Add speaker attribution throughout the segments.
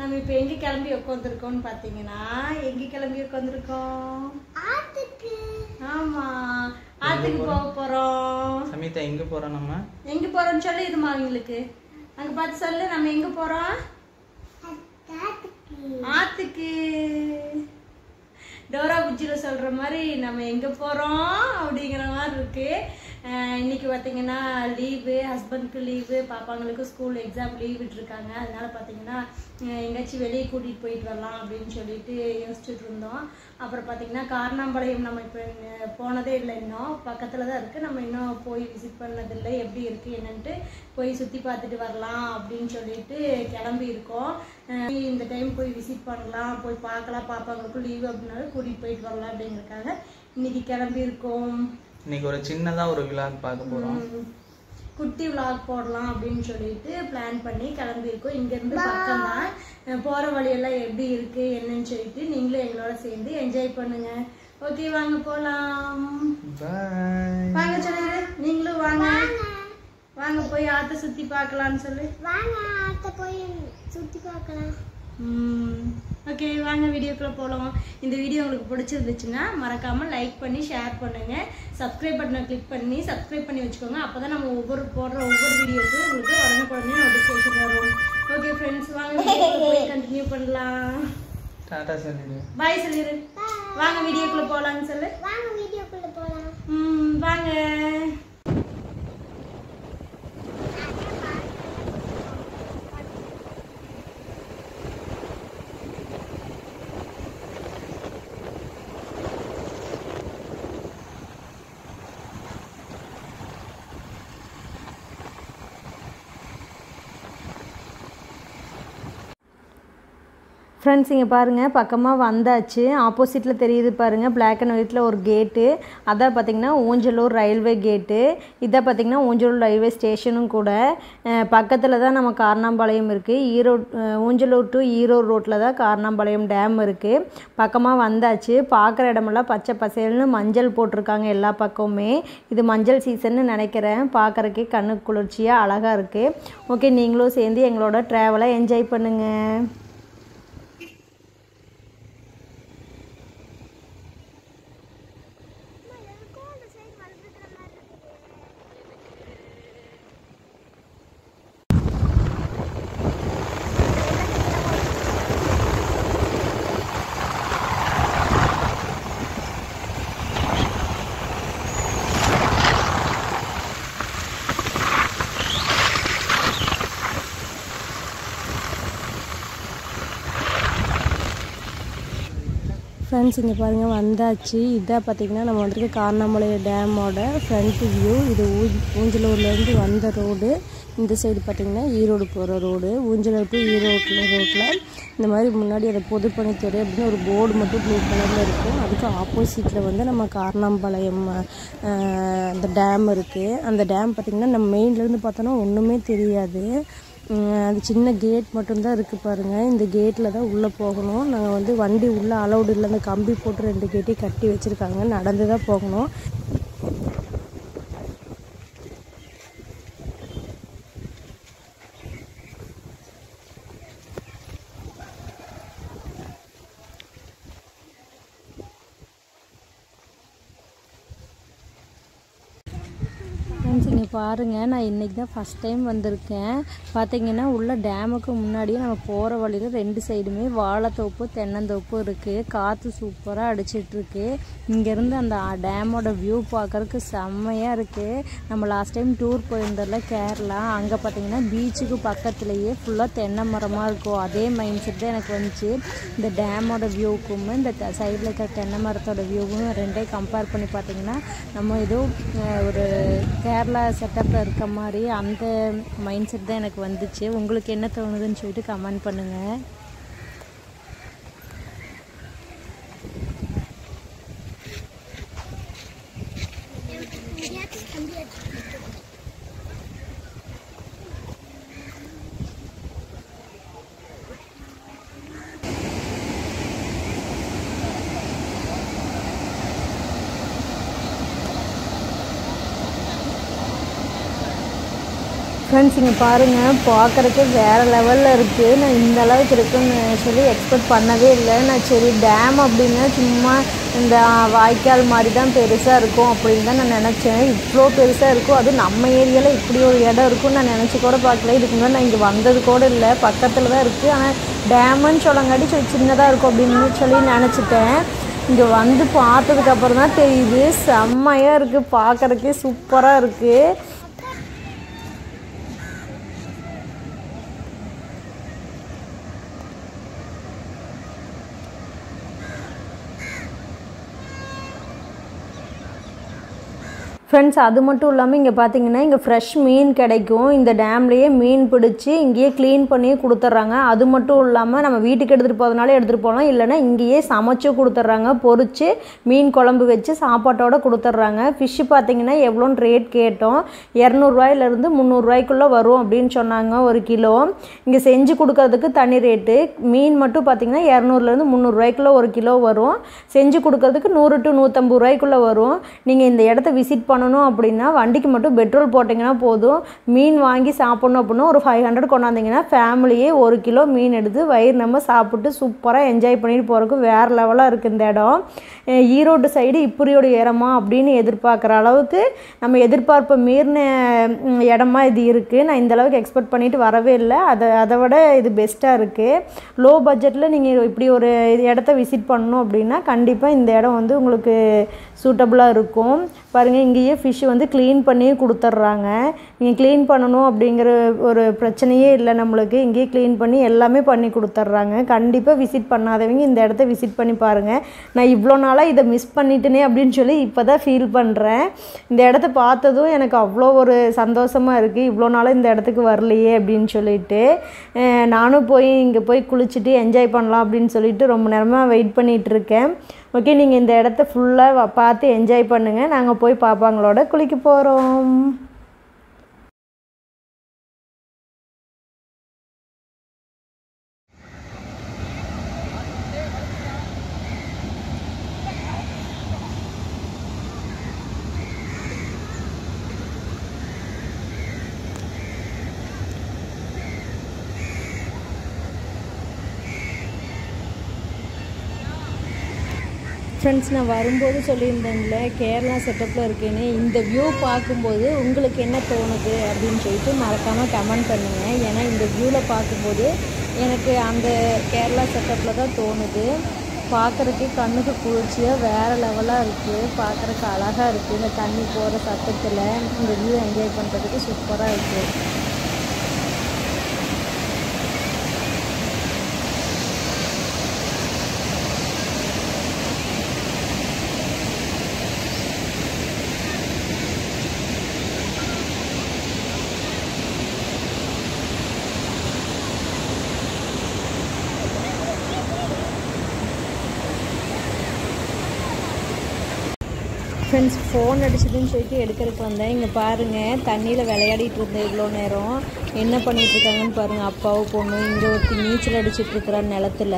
Speaker 1: நம்ம இப்போ எங்கே கிளம்பி உட்காந்துருக்கோம்னு பார்த்தீங்கன்னா எங்கே கிளம்பி உட்காந்துருக்கோம்
Speaker 2: ஆத்துக்கு
Speaker 1: ஆமா ஆத்துக்கு போக போறோம்
Speaker 3: சமீதா எங்க போறோம் நம்ம
Speaker 1: எங்க போறோம்னு சொல்லி இருமா அவங்களுக்கு அங்க பார்த்து சொல்லு நம்ம எங்க போறோம்
Speaker 2: ஆத்துக்கு
Speaker 1: ஆத்துக்கு டோரா புஜ்ஜில சொல்ற மாதிரி நம்ம எங்க போறோம் அப்படிங்கிற மாதிரி இருக்கு அஹ் இன்னைக்கு பார்த்தீங்கன்னா லீவு ஹஸ்பண்ட்க்கு லீவு பாப்பாங்களுக்கு ஸ்கூல் எக்ஸாம் லீவ் விட்டுருக்காங்க அதனால பார்த்தீங்கன்னா அஹ் எங்கேயாச்சும் வெளியே கூட்டிகிட்டு போயிட்டு வரலாம் அப்படின்னு சொல்லிட்டு யோசிச்சுட்டு இருந்தோம் அப்புறம் பார்த்தீங்கன்னா காரணாம்பாளையம் நம்ம இப்போ போனதே இல்லை இன்னும் பக்கத்தில் தான் இருக்குது நம்ம இன்னும் போய் விசிட் பண்ணதில்லை எப்படி இருக்குது என்னன்ட்டு போய் சுற்றி பார்த்துட்டு வரலாம் அப்படின்னு சொல்லிட்டு கிளம்பி இருக்கோம் அஹ் இந்த டைம் போய் விசிட் பண்ணலாம் போய் பார்க்கலாம் பாப்பாங்களுக்கும் லீவு அப்படின்னாலும் கூட்டிகிட்டு போயிட்டு வரலாம் அப்படிங்கிறதுக்காக இன்னைக்கு கிளம்பி இருக்கோம்
Speaker 3: இன்னைக்கு ஒரு சின்னதா ஒரு விழாக்கு பார்க்க போறோம்
Speaker 1: ம். குட்டி vlog போடலாம் அப்படின்னு சொல்லிட்டு பிளான் பண்ணி கிளம்பியிருக்கோம் இங்கேருந்து பக்கம் தான் போகிற வழியெல்லாம் எப்படி இருக்கு என்னன்னு சொல்லிட்டு நீங்களும் எங்களோட சேர்ந்து என்ஜாய் பண்ணுங்க ஓகே வாங்க போகலாம்
Speaker 3: பாய்
Speaker 1: வாங்க சொல்லுங்க நீங்களும் வாங்க வாங்க போய் ஆற்ற சுற்றி பார்க்கலான்னு சொல்லு
Speaker 2: வாங்க ஆத்த போய் சுத்தி பார்க்கலாம்
Speaker 1: ஓகே வாங்க வீடியோக்குள்ளே போகலாம் இந்த வீடியோ உங்களுக்கு பிடிச்சிருந்துச்சுன்னா மறக்காமல் லைக் பண்ணி ஷேர் பண்ணுங்கள் சப்ஸ்கிரைப் பட்டனை கிளிக் பண்ணி சப்ஸ்கிரைப் பண்ணி வச்சுக்கோங்க அப்போ தான் நம்ம ஒவ்வொரு போடுற ஒவ்வொரு வீடியோஸும் உங்களுக்கு உடனுக்குடனே நோட்டிஃபிகேஷன் வரும் ஓகே ஃப்ரெண்ட்ஸ் வாங்க வீடியோக்குள்ளே போய் கண்டினியூ பண்ணலாம்
Speaker 3: டாடா சொல்லிடு
Speaker 1: பாய் சொல்லிடு வாங்க வீடியோக்குள்ளே போகலான்னு சொல்லு
Speaker 2: வாங்க வீடியோக்குள்ள போலாம்
Speaker 1: ம், வாங்க ஃப்ரெண்ட்ஸ் இங்கே பாருங்கள் பக்கமாக வந்தாச்சு ஆப்போசிட்டில் தெரியுது பாருங்கள் பிளாக் அண்ட் ஒயிட்டில் ஒரு கேட்டு அதான் பார்த்தீங்கன்னா ஊஞ்சலூர் ரயில்வே கேட்டு இதான் பார்த்தீங்கன்னா ஊஞ்சலூர் ரயில்வே ஸ்டேஷனும் கூட பக்கத்தில் தான் நம்ம காரணாம்பாளையம் இருக்குது ஈரோடு அஹ், ஊஞ்சலூர் டு ஈரோடு ரோட்டில் தான் காரணாம்பாளையம் டேம் இருக்குது பக்கமாக வந்தாச்சு பார்க்குற இடமெல்லாம் பச்சை பசேல்னு மஞ்சள் போட்டிருக்காங்க எல்லா பக்கமுமே இது மஞ்சள் சீசன்னு நினைக்கிறேன் பார்க்குறக்கே கண்ணுக்கு குளிர்ச்சியாக அழகாக இருக்குது ஓகே நீங்களும் சேர்ந்து எங்களோட ட்ராவலை என்ஜாய் பண்ணுங்கள் ஃப்ரெண்ட்ஸ் இங்கே பாருங்கள் வந்தாச்சு இதான் பார்த்தீங்கன்னா நம்ம வந்திருக்க காரணாமலை டேமோட ஃப்ரண்ட் வியூ இது ஊ ஊஞ்சலூர்லேருந்து வந்த ரோடு இந்த சைடு பார்த்தீங்கன்னா ஈரோடு போகிற ரோடு ஊஞ்சலூர் டு ஈரோட்டில் ரோட்டில் இந்த மாதிரி முன்னாடி அதை பொதுப்பணித்துறை அப்படின்னு ஒரு போர்டு மட்டும் ப்ளூ கலரில் இருக்கும் அதுக்கு ஆப்போசிட்டில் வந்து நம்ம காரணாம்பாளையம் அஹ், அந்த டேம் இருக்குது அந்த டேம் பார்த்திங்கன்னா நம்ம மெயின்லேருந்து பார்த்தோன்னா ஒன்றுமே தெரியாது உம், அது சின்ன கேட் மட்டும்தான் இருக்குது பாருங்கள் இந்த கேட்டில் தான் உள்ளே போகணும் நாங்கள் வந்து வண்டி உள்ளே அலௌடு இல்லை அந்த கம்பி போட்டு ரெண்டு கேட்டையும் கட்டி வச்சுருக்காங்க நடந்து தான் போகணும் ஃப்ரெண்ட்ஸ் இங்கே பாருங்கள் நான் இன்றைக்கி தான் ஃபஸ்ட் டைம் வந்திருக்கேன் பார்த்தீங்கன்னா உள்ள டேமுக்கு முன்னாடியே நம்ம போகிற வழியில் ரெண்டு சைடுமே வாழைத்தோப்பு தென்னந்தோப்பு இருக்குது காற்று சூப்பராக அடிச்சிட்ருக்கு இங்கேருந்து அந்த டேமோட வியூ பார்க்குறதுக்கு செம்மையாக இருக்குது நம்ம லாஸ்ட் டைம் டூர் போயிருந்தோம்ல கேரளா அங்கே பார்த்தீங்கன்னா பீச்சுக்கு பக்கத்துலேயே ஃபுல்லாக தென்னை மரமாக இருக்கும் அதே மைண்ட் செட் தான் எனக்கு வந்துச்சு இந்த டேமோட வியூவுக்கும் இந்த சைடில் இருக்கிற தென்னை மரத்தோட வியூவும் ரெண்டையும் கம்பேர் பண்ணி பார்த்தீங்கன்னா நம்ம ஏதோ அஹ், ஒரு கேரளா செட்டப்பில் இருக்க மாதிரி அந்த மைண்ட் செட் தான் எனக்கு வந்துச்சு உங்களுக்கு என்ன தோணுதுன்னு சொல்லிட்டு கமெண்ட் பண்ணுங்கள் ஃப்ரெண்ட்ஸ் இங்கே பாருங்கள் பார்க்குறக்கே வேறு லெவலில் இருக்குது நான் இந்த அளவுக்கு இருக்குன்னு சொல்லி எக்ஸ்பெக்ட் பண்ணவே இல்லை நான் சரி டேம் அப்படின்னா சும்மா இந்த வாய்க்கால் மாதிரி தான் பெருசாக இருக்கும் அப்படின்னு தான் நான் நினச்சேன் இவ்வளோ பெருசாக இருக்கும் அதுவும் நம்ம ஏரியாவில் இப்படி ஒரு இடம் இருக்கும்னு நான் நினச்சி கூட பார்க்கல இதுக்கு முன்னாடி நான் இங்கே வந்தது கூட இல்லை பக்கத்தில் தான் இருக்குது ஆனால் டேமுன்னு சொல்லங்காட்டி சரி சின்னதாக இருக்கும் அப்படின்னு சொல்லி நினச்சிட்டேன் இங்கே வந்து பார்த்ததுக்கப்புறம் தான் தெரியுது செம்மையாக இருக்குது பார்க்குறக்கே சூப்பராக இருக்குது ஃப்ரெண்ட்ஸ் அது மட்டும் இல்லாமல் இங்கே பார்த்தீங்கன்னா இங்கே ஃப்ரெஷ் மீன் கிடைக்கும் இந்த டேம்லேயே மீன் பிடிச்சி இங்கேயே க்ளீன் பண்ணி கொடுத்துட்றாங்க அது மட்டும் இல்லாமல் நம்ம வீட்டுக்கு எடுத்துகிட்டு போகிறதுனால எடுத்துகிட்டு போகலாம் இல்லைன்னா இங்கேயே சமைச்சு கொடுத்துட்றாங்க பொரிச்சு மீன் குழம்பு வச்சு சாப்பாட்டோட கொடுத்துட்றாங்க ஃபிஷ்ஷு பார்த்தீங்கன்னா எவ்வளோன்னு ரேட் கேட்டோம் இரநூறுவாயிலேருந்து முந்நூறுரூவாய்க்குள்ளே வரும் அப்படின்னு சொன்னாங்க ஒரு கிலோ இங்கே செஞ்சு கொடுக்கறதுக்கு தனி ரேட்டு மீன் மட்டும் பார்த்தீங்கன்னா இரநூறுலேருந்து முந்நூறுரூவாய்க்குள்ளே ஒரு கிலோ வரும் செஞ்சு கொடுக்கறதுக்கு நூறு டு நூற்றம்பது ரூபாய்க்குள்ளே வரும் நீங்கள் இந்த இடத்த விசிட் பண்ணணும் அப்படின்னா வண்டிக்கு மட்டும் பெட்ரோல் போட்டிங்கன்னா போதும் மீன் வாங்கி சாப்பிட்ணும் அப்படின்னா ஒரு ஃபைவ் ஹண்ட்ரட் கொண்டாந்தீங்கன்னா ஃபேமிலியே ஒரு கிலோ மீன் எடுத்து வயிறு நம்ம சாப்பிட்டு சூப்பராக என்ஜாய் பண்ணிட்டு போகிறதுக்கு வேறு லெவலாக இருக்குது இந்த இடம் அஹ் ஈரோடு சைடு இப்படியோட இடமா அப்படின்னு எதிர்பார்க்குற அளவுக்கு நம்ம எதிர்பார்ப்பை மீறின ம், இடமா இது இருக்குது நான் இந்த அளவுக்கு எக்ஸ்பெக்ட் பண்ணிட்டு வரவே இல்லை அதை அதை விட இது பெஸ்ட்டாக இருக்குது லோ பட்ஜெட்டில் நீங்கள் இப்படி ஒரு இடத்த விசிட் பண்ணணும் அப்படின்னா கண்டிப்பாக இந்த இடம் வந்து உங்களுக்கு சூட்டபுளாக இருக்கும் பாருங்கள் இங்கேயே ஃபிஷ் வந்து க்ளீன் பண்ணி கொடுத்துட்றாங்க நீங்கள் க்ளீன் பண்ணணும் அப்படிங்கிற ஒரு பிரச்சனையே இல்லை நம்மளுக்கு இங்கேயே க்ளீன் பண்ணி எல்லாமே பண்ணி கொடுத்துட்றாங்க கண்டிப்பாக விசிட் பண்ணாதவங்க இந்த இடத்த விசிட் பண்ணி பாருங்கள் நான் இவ்வளோ நாளாக இதை மிஸ் பண்ணிட்டேனே அப்படின்னு சொல்லி இப்போ தான் ஃபீல் பண்ணுறேன் இந்த இடத்த பார்த்ததும் எனக்கு அவ்வளோ ஒரு சந்தோஷமாக இருக்குது இவ்வளோ நாளாக இந்த இடத்துக்கு வரலையே அப்படின்னு சொல்லிட்டு அஹ் நானும் போய் இங்கே போய் குளிச்சுட்டு என்ஜாய் பண்ணலாம் அப்படின்னு சொல்லிட்டு ரொம்ப நேரமாக வெயிட் பண்ணிகிட்டு இருக்கேன் ஓகே நீங்கள் இந்த இடத்த ஃபுல்லாக பார்த்து என்ஜாய் பண்ணுங்கள் நாங்கள் போய் பாப்பாங்களோட குளிக்க போகிறோம் ஃப்ரெண்ட்ஸ் நான் வரும்போது சொல்லியிருந்தேன்ல கேரளா செட்டப்பில் இருக்கேன்னு இந்த வியூ பார்க்கும்போது உங்களுக்கு என்ன தோணுது அப்படின்னு சொல்லிட்டு மறக்காமல் கமெண்ட் பண்ணுங்கள் ஏன்னா இந்த வியூவில் பார்க்கும்போது எனக்கு அந்த கேரளா செட்டப்பில் தான் தோணுது பார்க்குறக்கே கண்ணுக்கு குளிர்ச்சியாக வேறு லெவலாக இருக்குது பார்க்குறக்கு அழகாக இருக்குது இந்த தண்ணி போகிற சத்தத்தில் இந்த வியூ என்ஜாய் பண்ணுறதுக்கு சூப்பராக இருக்குது ஃப்ரெண்ட்ஸ் ஃபோன் அடிச்சதுன்னு சொல்லிட்டு எடுக்கிறதுக்கு வந்தேன் இங்கே பாருங்கள் தண்ணியில் விளையாடிட்டு இருந்தேன் இவ்வளோ நேரம் என்ன பண்ணிட்டு இருக்காங்கன்னு பாருங்கள் அப்பாவும் பொண்ணு இங்கே ஒருத்தி நீச்சல் அடிச்சிட்டு இருக்கிற நிலத்துல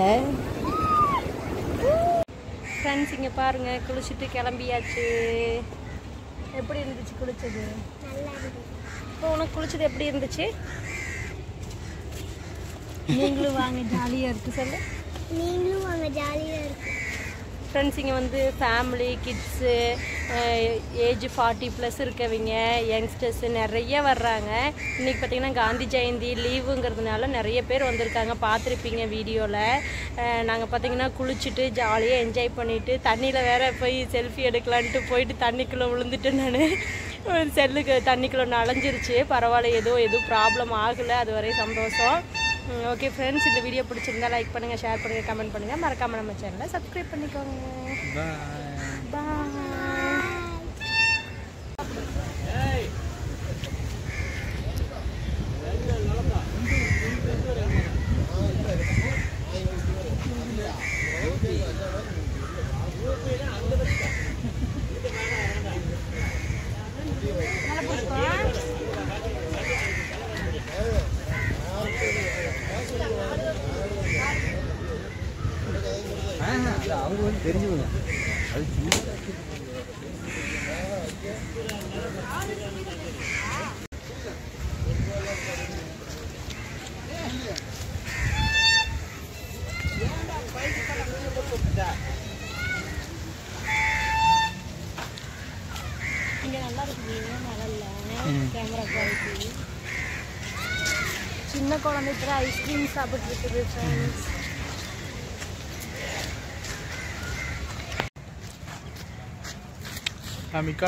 Speaker 1: ஃப்ரெண்ட்ஸ் இங்கே பாருங்கள் குளிச்சுட்டு கிளம்பியாச்சு எப்படி இருந்துச்சு குளிச்சது இப்போ உனக்கு குளிச்சது எப்படி இருந்துச்சு நீங்களும் வாங்க ஜாலியாக இருக்கு சொல்லு
Speaker 2: நீங்களும் வாங்க ஜாலியாக இருக்கு
Speaker 1: ஃப்ரெண்ட்ஸ் இங்கே வந்து family kids age forty plus இருக்கவங்க யங்ஸ்டர்ஸு நிறைய வர்றாங்க இன்றைக்கி பார்த்தீங்கன்னா காந்தி ஜெயந்தி லீவுங்கிறதுனால நிறைய பேர் வந்திருக்காங்க பார்த்துருப்பீங்க வீடியோவில் நாங்கள் பார்த்தீங்கன்னா குளிச்சுட்டு ஜாலியாக என்ஜாய் பண்ணிவிட்டு தண்ணியில் வேற போய் செல்ஃபி எடுக்கலான்ட்டு போயிட்டு தண்ணிக்குள்ளே விழுந்துட்டு நான் செல்லுக்கு தண்ணிக்குள்ளே நனைஞ்சிருச்சு பரவாயில்ல ஏதோ எதுவும் ப்ராப்ளம் ஆகலை அது வரை சந்தோஷம் ஓகே ஃப்ரெண்ட்ஸ் இந்த வீடியோ பிடிச்சிருந்தா லைக் பண்ணுங்கள் ஷேர் பண்ணுங்கள் கமெண்ட் பண்ணுங்கள் மறக்காமல் நம்ம சேனலை சப்ஸ்கிரைப் பண்ணிக்கோங்க பாய்
Speaker 3: அவங்க வந்து தெரிஞ்சுக்கணும் அது சின்ன
Speaker 1: இங்கே நல்லா இருக்குது நல்ல கேமரா குவாலிட்டி சின்ன குழந்தை இப்போ ஐஸ்கிரீம் சாப்பிட்டு இருக்குது ஃப்ரெண்ட்ஸ்
Speaker 4: காமிக்கா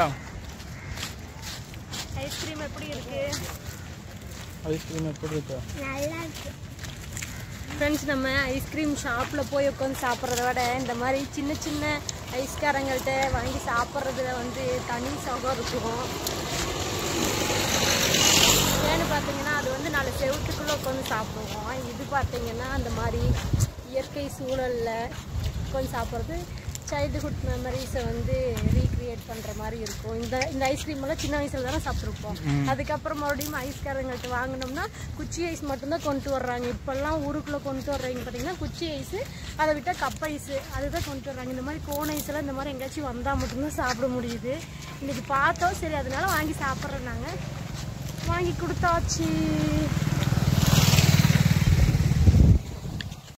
Speaker 1: ஐஸ்கிரீம் எப்படி இருக்கு
Speaker 4: ஐஸ்கிரீம் எப்படி இருக்கா
Speaker 2: நல்லா இருக்கு
Speaker 1: ஃப்ரெண்ட்ஸ் நம்ம ஐஸ்கிரீம் ஷாப்பில் போய் உட்காந்து சாப்பிட்றத விட இந்த மாதிரி சின்ன சின்ன ஐஸ்காரங்கள்ட்ட வாங்கி சாப்பிட்றதுல வந்து தனி சுகம் இருக்கும் ஏன்னு பார்த்தீங்கன்னா அது வந்து நாலு செவத்துக்குள்ளே உட்காந்து சாப்பிடுவோம் இது பார்த்தீங்கன்னா அந்த மாதிரி இயற்கை சூழலில் உட்காந்து சாப்பிட்றது சைல்டுஹுட் மெமரிஸை வந்து ரீக்ரியேட் பண்ணுற மாதிரி இருக்கும் இந்த இந்த ஐஸ்கிரீம் எல்லாம் சின்ன வயசுல தானே சாப்பிட்ருப்போம் அதுக்கப்புறம் மறுபடியும் ஐஸ்காரங்கள்ட்ட வாங்கினோம்னா குச்சி ஐஸ் மட்டும்தான் கொண்டு வர்றாங்க இப்போல்லாம் ஊருக்குள்ளே கொண்டு வர்றவங்க பார்த்தீங்கன்னா குச்சி ஐஸு அதை விட்டால் கப் ஐஸு அதுதான் கொண்டு வர்றாங்க இந்த மாதிரி கோன் ஐஸ் எல்லாம் இந்த மாதிரி எங்கேயாச்சும் வந்தால் மட்டும்தான் சாப்பிட முடியுது இன்னைக்கு பார்த்தோம் சரி அதனால வாங்கி சாப்பிட்றோம் நாங்கள் வாங்கி கொடுத்தாச்சு